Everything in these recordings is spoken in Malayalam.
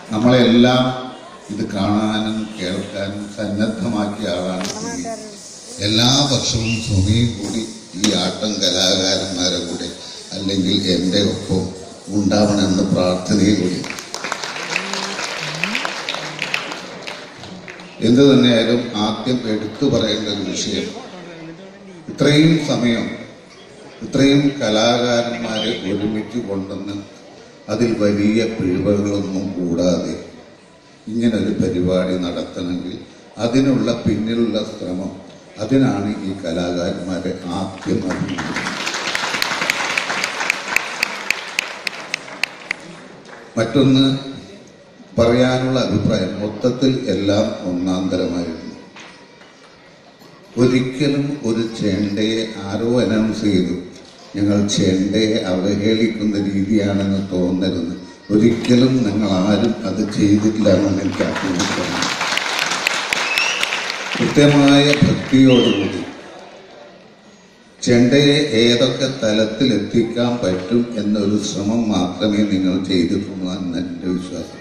നമ്മളെല്ലാം ഇത് കാണാനും കേൾക്കാനും സന്നദ്ധമാക്കിയ ആളാണ് സുമി എല്ലാ വർഷവും സുമിയും കൂടി ഈ ആട്ടം കലാകാരന്മാരെ കൂടെ അല്ലെങ്കിൽ എൻ്റെ ഒപ്പം ഉണ്ടാവണമെന്ന് പ്രാർത്ഥനയിലൂടെ എന്തു തന്നെയായാലും ആദ്യം എടുത്തു പറയേണ്ട ഒരു വിഷയം ഇത്രയും സമയം ഇത്രയും കലാകാരന്മാരെ ഒരുമിച്ച് കൊണ്ടുവന്ന് അതിൽ വലിയ പിഴവുകളൊന്നും കൂടാതെ ഇങ്ങനൊരു പരിപാടി നടത്തണമെങ്കിൽ അതിനുള്ള പിന്നിലുള്ള ശ്രമം അതിനാണ് ഈ കലാകാരന്മാരെ ആദ്യം അഭിനന്ദിക്കുന്നത് മറ്റൊന്ന് പറയാനുള്ള അഭിപ്രായം മൊത്തത്തിൽ എല്ലാം ഒന്നാം തരമായിരുന്നു ഒരിക്കലും ഒരു ചെണ്ടയെ ആരോ അനൗൺസ് ചെയ്തു ഞങ്ങൾ ചെണ്ടയെ അവഹേളിക്കുന്ന രീതിയാണെന്ന് തോന്നരുത് ഒരിക്കലും നിങ്ങൾ ആരും അത് ചെയ്തിട്ടില്ല എന്നാണ് എനിക്ക് ആഗ്രഹിക്കുന്നത് കൃത്യമായ ഭക്തിയോടുകൂടി ചെണ്ടയെ ഏതൊക്കെ തലത്തിൽ എത്തിക്കാൻ പറ്റും എന്നൊരു ശ്രമം മാത്രമേ നിങ്ങൾ ചെയ്തിട്ടുള്ളൂ എന്ന് എൻ്റെ വിശ്വാസം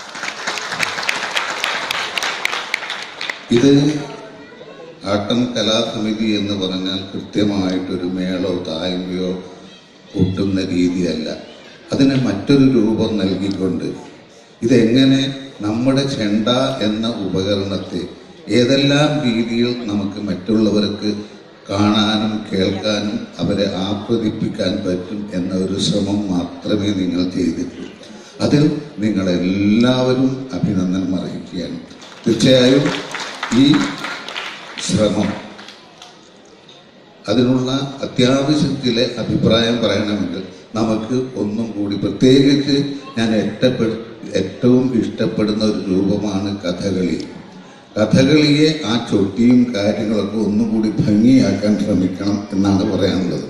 ഇത് ആട്ടം കലാസമിതി എന്ന് പറഞ്ഞാൽ കൃത്യമായിട്ടൊരു മേളോ തായ്മയോ കൂട്ടുന്ന രീതിയല്ല അതിന് മറ്റൊരു രൂപം നൽകിക്കൊണ്ട് ഇതെങ്ങനെ നമ്മുടെ ചെണ്ട എന്ന ഉപകരണത്തെ ഏതെല്ലാം രീതിയിൽ നമുക്ക് മറ്റുള്ളവർക്ക് കാണാനും കേൾക്കാനും അവരെ ആസ്വദിപ്പിക്കാൻ പറ്റും എന്ന ഒരു ശ്രമം മാത്രമേ നിങ്ങൾ ചെയ്തിട്ടുള്ളൂ അതിൽ നിങ്ങളെല്ലാവരും അഭിനന്ദനം അറിയിക്കുകയാണ് തീർച്ചയായും ഈ ശ്രമം അതിനുള്ള അത്യാവശ്യത്തിലെ അഭിപ്രായം പറയണമെങ്കിൽ നമുക്ക് ഒന്നും കൂടി പ്രത്യേകിച്ച് ഞാൻ ഏറ്റപ്പെടു ഏറ്റവും ഇഷ്ടപ്പെടുന്ന ഒരു രൂപമാണ് കഥകളി കഥകളിയെ ആ ചൊട്ടിയും കാര്യങ്ങളൊക്കെ ഒന്നും കൂടി ഭംഗിയാക്കാൻ ശ്രമിക്കണം എന്നാണ് പറയാനുള്ളത്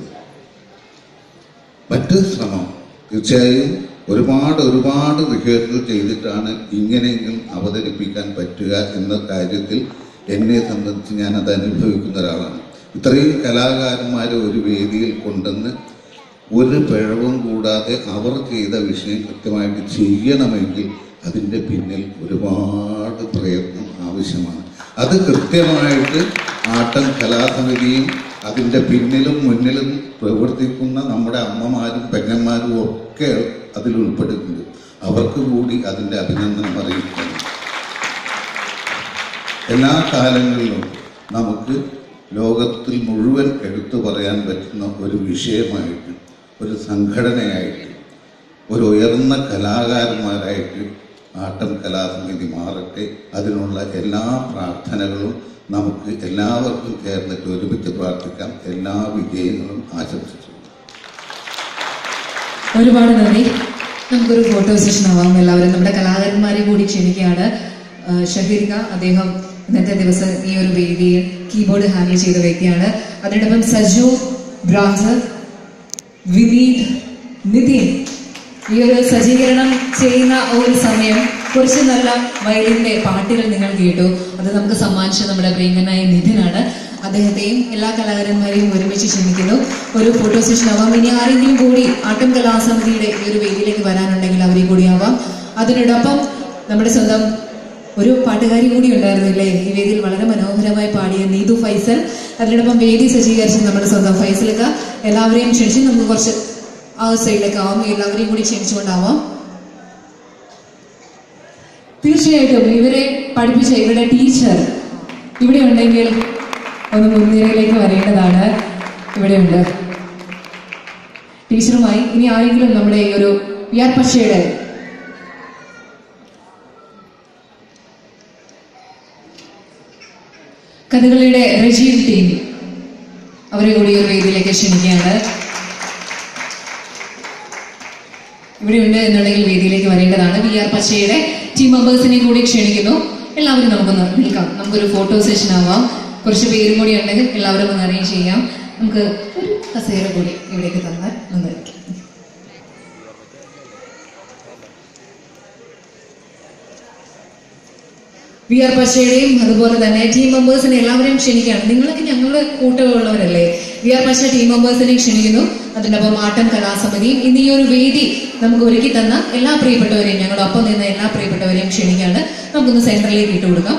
മറ്റ് ശ്രമം തീർച്ചയായും ഒരുപാട് ഒരുപാട് റിഹേഴ്സൽ ചെയ്തിട്ടാണ് ഇങ്ങനെയെങ്കിലും അവതരിപ്പിക്കാൻ പറ്റുക എന്ന കാര്യത്തിൽ എന്നെ സംബന്ധിച്ച് ഞാൻ അത് അനുഭവിക്കുന്ന ഒരാളാണ് ഇത്രയും കലാകാരന്മാരെ ഒരു വേദിയിൽ കൊണ്ടുവന്ന് ഒരു പിഴവും കൂടാതെ അവർ ചെയ്ത വിഷയം കൃത്യമായിട്ട് ചെയ്യണമെങ്കിൽ അതിൻ്റെ പിന്നിൽ ഒരുപാട് പ്രയത്നം ആവശ്യമാണ് അത് കൃത്യമായിട്ട് ആട്ടം കലാസമിതിയും അതിൻ്റെ പിന്നിലും മുന്നിലും പ്രവർത്തിക്കുന്ന നമ്മുടെ അമ്മമാരും പെങ്ങന്മാരും ഒക്കെ അതിൽ ഉൾപ്പെടുന്നുണ്ട് അവർക്ക് കൂടി അതിൻ്റെ അഭിനന്ദനം അറിയിക്കുന്നു എല്ലാ കാലങ്ങളിലും നമുക്ക് ലോകത്തിൽ മുഴുവൻ എടുത്തു പറയാൻ പറ്റുന്ന ഒരു വിഷയമായിട്ട് ഒരു സംഘടനയായിട്ട് ഒരു ഉയർന്ന കലാകാരന്മാരായിട്ട് ആട്ടം കലാസമിതി മാറട്ടെ അതിനുള്ള എല്ലാ പ്രാർത്ഥനകളും നമുക്ക് എല്ലാവർക്കും ചേർന്നിട്ട് ഒരുമിച്ച് പ്രാർത്ഥിക്കാം എല്ലാ വിജയങ്ങളും ആശംസിച്ചു ഒരുപാട് നന്ദി നമുക്കൊരു ഫോട്ടോ സെഷൻ ആവാം എല്ലാവരും നമ്മുടെ കലാകാരന്മാരെ കൂടി ക്ഷണിക്കുകയാണ് ആ, ഷഹീർക അദ്ദേഹം ഇന്നത്തെ ദിവസം ഈ ഒരു വേദിയിൽ കീബോർഡ് ഹാൻഡിൽ ചെയ്ത വ്യക്തിയാണ് അതിനോടൊപ്പം സജു ബ്രാസ് വിനീത് നിതിൻ ഈ ഒരു സജ്ജീകരണം ചെയ്യുന്ന ഒരു സമയം കുറച്ച് നല്ല വയലിന്റെ പാട്ടുകൾ നിങ്ങൾ കേട്ടു അത് നമുക്ക് സമ്മാനിച്ച നമ്മുടെ പ്രിയങ്കനായ നിതിനാണ് അദ്ദേഹത്തെയും എല്ലാ കലാകാരന്മാരെയും ഒരുമിച്ച് ക്ഷണിക്കുന്നു ഒരു ഫോട്ടോ സെഷൻ ആവാം ഇനി ആരെങ്കിലും കൂടി ആട്ടം കലാസമിതിയുടെ ഈ ഒരു വേദിയിലേക്ക് വരാനുണ്ടെങ്കിൽ അവരെ കൂടി ആവാം അതിനോടൊപ്പം നമ്മുടെ സ്വന്തം ഒരു പാട്ടുകാരി കൂടി ഉണ്ടായിരുന്നില്ലേ ഈ വേദിയിൽ വളരെ മനോഹരമായി പാടിയ നീതു ഫൈസൽ അതിനോടൊപ്പം വേദി സജ്ജീകരിച്ച് നമ്മുടെ സ്വന്തം ഫൈസലൊക്കെ എല്ലാവരെയും ക്ഷണിച്ച് നമുക്ക് കുറച്ച് ആ സൈഡിലേക്ക് ആവാം എല്ലാവരെയും കൂടി ക്ഷണിച്ചുകൊണ്ടാവാം തീർച്ചയായിട്ടും ഇവരെ പഠിപ്പിച്ച ഇവരുടെ ടീച്ചർ ഇവിടെ ഉണ്ടെങ്കിൽ ഒന്ന് മുൻനിരയിലേക്ക് വരേണ്ടതാണ് ഇവിടെയുണ്ട് ടീച്ചറുമായി ഇനി ആരെങ്കിലും നമ്മുടെ ഈ ഒരു വി ആർ പക്ഷയുടെ കഥകളിയുടെ റജീവ് ടീം അവരെ കൂടി ഒരു വേദിയിലേക്ക് ക്ഷണിക്കുകയാണ് ഇവിടെ ഉണ്ട് എന്നുണ്ടെങ്കിൽ വേദിയിലേക്ക് വരേണ്ടതാണ് വി ആർ പച്ചയുടെ ടീം മെമ്പേഴ്സിനെ കൂടി ക്ഷണിക്കുന്നു എല്ലാവരും നമുക്കൊന്ന് നിൽക്കാം നമുക്കൊരു ഫോട്ടോ സെഷൻ ആവാം കുറച്ച് പേരും കൂടി ഉണ്ടെങ്കിൽ എല്ലാവരും ഒന്ന് അറേഞ്ച് ചെയ്യാം നമുക്ക് ഒരു കസേര കൂടി ഇവിടേക്ക് തന്നാൽ നന്നായിരിക്കും വി ആർ പച്ചയുടെയും അതുപോലെ തന്നെ ടീം മെമ്പേഴ്സിനെ എല്ലാവരെയും ക്ഷണിക്കുകയാണ് നിങ്ങളൊക്കെ ഞങ്ങളുടെ കൂട്ടമുള്ളവരല്ലേ വി ആർ പച്ച ടീം മെമ്പേഴ്സിനെ ക്ഷണിക്കുന്നു അതിനൊപ്പം ആട്ടം കലാസമിതിയും ഇന്ന് ഈ ഒരു വേദി നമുക്ക് ഒരുക്കി തന്ന എല്ലാ പ്രിയപ്പെട്ടവരെയും ഞങ്ങളുടെ ഒപ്പം നിന്ന എല്ലാ പ്രിയപ്പെട്ടവരെയും ക്ഷണിക്കാണ് നമുക്കൊന്ന് സെന്ററിലേക്ക് ഇട്ട് കൊടുക്കാം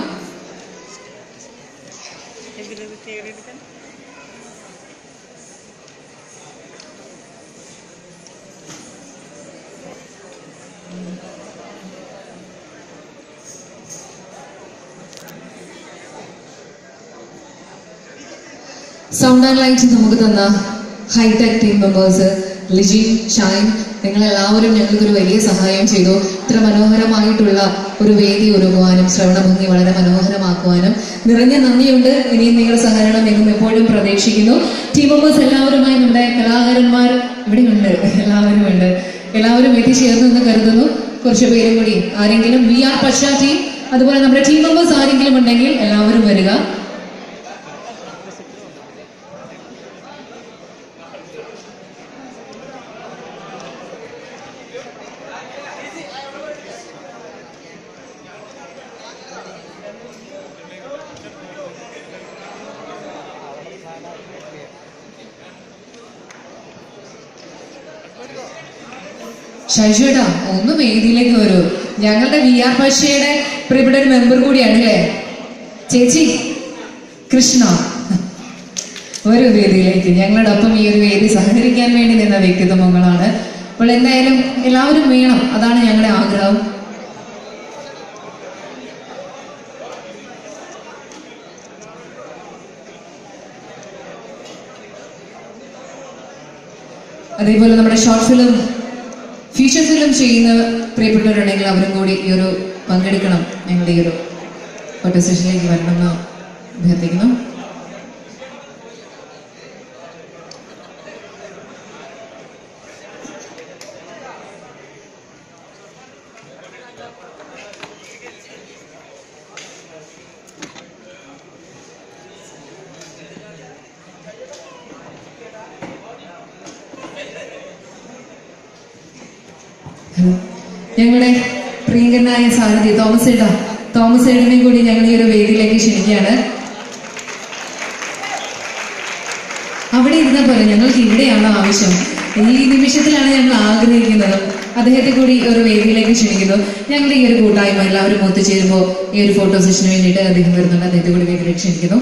സൗണ്ട് ആൻഡ് ലൈറ്റ് നമുക്ക് തന്ന hi tech team members Liji Shine നിങ്ങൾ എല്ലാവരും ഞങ്ങൾക്കൊരു വലിയ സഹായം ചെയ്തു ഇത്ര മനോഹരമായിട്ടുള്ള ഒരു വേദി ഒരുക്കുവാനും ശ്രവണഭംഗി വളരെ മനോഹരമാക്കുവാനും നിറഞ്ഞ നന്ദിയുണ്ട് ഇനിയും നിങ്ങളുടെ സഹകരണം എങ്ങും എപ്പോഴും പ്രതീക്ഷിക്കുന്നു ടീം മെമ്പേഴ്സ് എല്ലാവരുമായി നമ്മുടെ കലാകാരന്മാർ ഇവിടെയുണ്ട് എല്ലാവരും ഉണ്ട് എല്ലാവരും എത്തിച്ചേർന്നു എന്ന് കരുതുന്നു കുറച്ച് പേരും കൂടി ആരെങ്കിലും വി ആർ പശ്ചാ ടീം അതുപോലെ നമ്മുടെ ടീം മെമ്പേഴ്സ് ആരെങ്കിലും ഉണ്ടെങ്കിൽ എല്ലാവരും വരിക ഷൈജുവേട്ടാ ഒന്ന് വേദിയിലേക്ക് വരൂ ഞങ്ങളുടെ വി ആർ പശയുടെ പ്രിയപ്പെട്ട ഒരു മെമ്പർ കൂടിയാണ് അല്ലേ ചേച്ചി കൃഷ്ണ ഒരു വേദിയിലേക്ക് ഞങ്ങളുടെ ഒപ്പം ഈ ഒരു വേദി സഹകരിക്കാൻ വേണ്ടി നിന്ന വ്യക്തിത്വങ്ങളാണ് അപ്പോൾ എന്തായാലും എല്ലാവരും വേണം അതാണ് ഞങ്ങളുടെ ആഗ്രഹം അതേപോലെ നമ്മുടെ ഷോർട്ട് ഫിലിം ഫീച്ചർ ഫിലിം ചെയ്യുന്ന പ്രിയപ്പെട്ടവരുണ്ടെങ്കിൽ അവരും കൂടി ഈ ഒരു പങ്കെടുക്കണം ഞങ്ങളുടെ ഈ ഒരു ഫോട്ടോ സെഷനിലേക്ക് വരണമെന്ന് അഭ്യർത്ഥിക്കുന്നു ഹലോ ഞങ്ങളുടെ പ്രിയങ്കരനായ സാരഥി തോമസ് ഏട്ടാ തോമസ് ഏട്ടനെ കൂടി ഞങ്ങൾ ഈ ഒരു വേദിയിലേക്ക് ക്ഷണിക്കുകയാണ് അവിടെ ഇരുന്ന പോലെ ഞങ്ങൾക്ക് ഇവിടെയാണ് ആവശ്യം ഈ നിമിഷത്തിലാണ് ഞങ്ങൾ ആഗ്രഹിക്കുന്നത് അദ്ദേഹത്തെ കൂടി ഒരു വേദിയിലേക്ക് ക്ഷണിക്കുന്നു ഞങ്ങളുടെ ഈ ഒരു കൂട്ടായ്മ എല്ലാവരും ഒത്തുചേരുമ്പോൾ ഈ ഒരു ഫോട്ടോ സെഷന് വേണ്ടിയിട്ട് അദ്ദേഹം വരുന്നുണ്ട് അദ്ദേഹത്തെ കൂടി വേദിയിലേക്ക് ക്ഷണിക്കുന്നു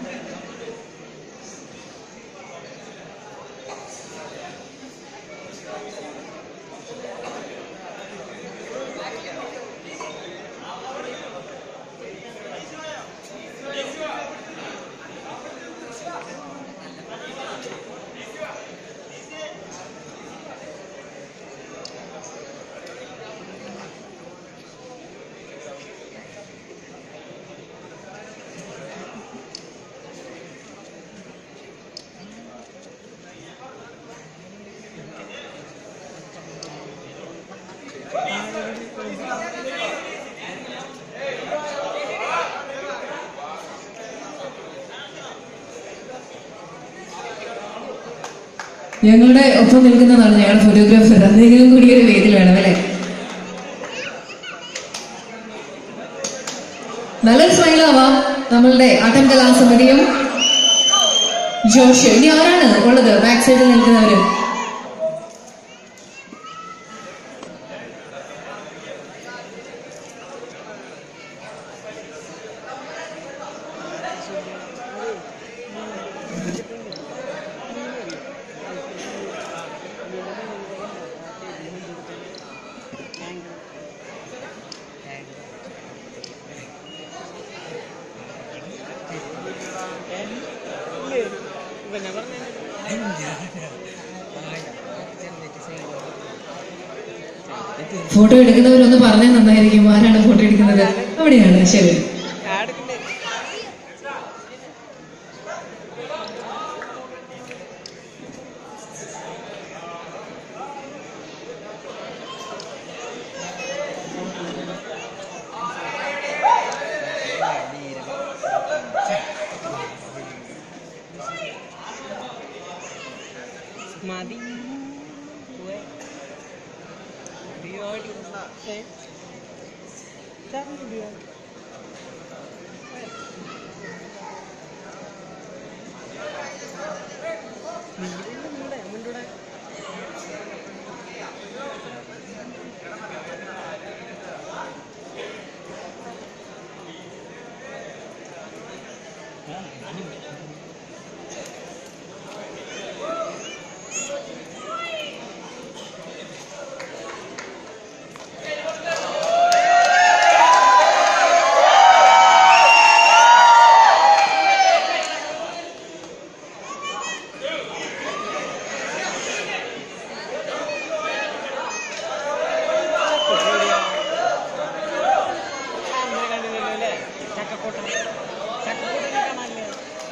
ഞങ്ങളുടെ ഒപ്പം നിൽക്കുന്നതാണ് ഞങ്ങളുടെ ഫോട്ടോഗ്രാഫർ അദ്ദേഹം കൂടി ഒരു വേദിയിൽ വേണം അല്ലേ നല്ലൊരു സ്മൈലാവാം നമ്മളുടെ ആട്ടം കലാസമിതിയും ജോഷ് ഇനി ആരാണ് ഉള്ളത് ബാക്ക് സൈഡിൽ നിൽക്കുന്നവര് ഫോട്ടോ എടുക്കുന്നവരൊന്ന് പറഞ്ഞാൽ നന്നായിരിക്കും ആരാണ് ഫോട്ടോ എടുക്കുന്നത് അവിടെയാണ് ശരി മതി പോയെ. പരിപാടി ഏ? ഇതാരുടെ പരിപാടി? നീ ഇവിടെ മുണ്ടേ, മുണ്ടൂടെ. ചക്കക്കൂട്ടൻ ചക്കക്കൂട്ടനെ കാണാനില്ലേ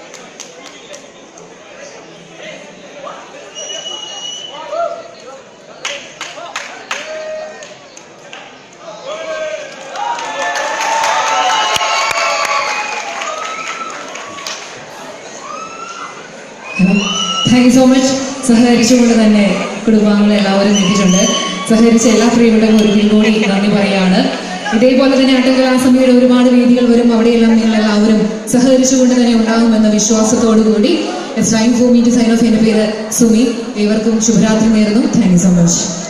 താങ്ക് യു സോ മച്ച് സഹകരിച്ചുകൊണ്ട് തന്നെ കുടുംബാംഗങ്ങൾ എല്ലാവരും എത്തിയിട്ടുണ്ട് സഹകരിച്ച എല്ലാ പ്രിയപ്പെട്ടവരും ഒരിക്കൽ കൂടി നന്ദി പറയാണ് ഇതേപോലെ തന്നെ അട്ടകലാസമിയുടെ ഒരുപാട് വേദികൾ വരും അവിടെയെല്ലാം നിങ്ങൾ എല്ലാവരും സഹകരിച്ചുകൊണ്ട് തന്നെ ഉണ്ടാകുമെന്ന വിശ്വാസത്തോടു കൂടി it's time for me to sign off എന്റെ പേര് സുമി ഏവർക്കും ശുഭരാത്രി നേരുന്നു താങ്ക് യു സോ മച്ച്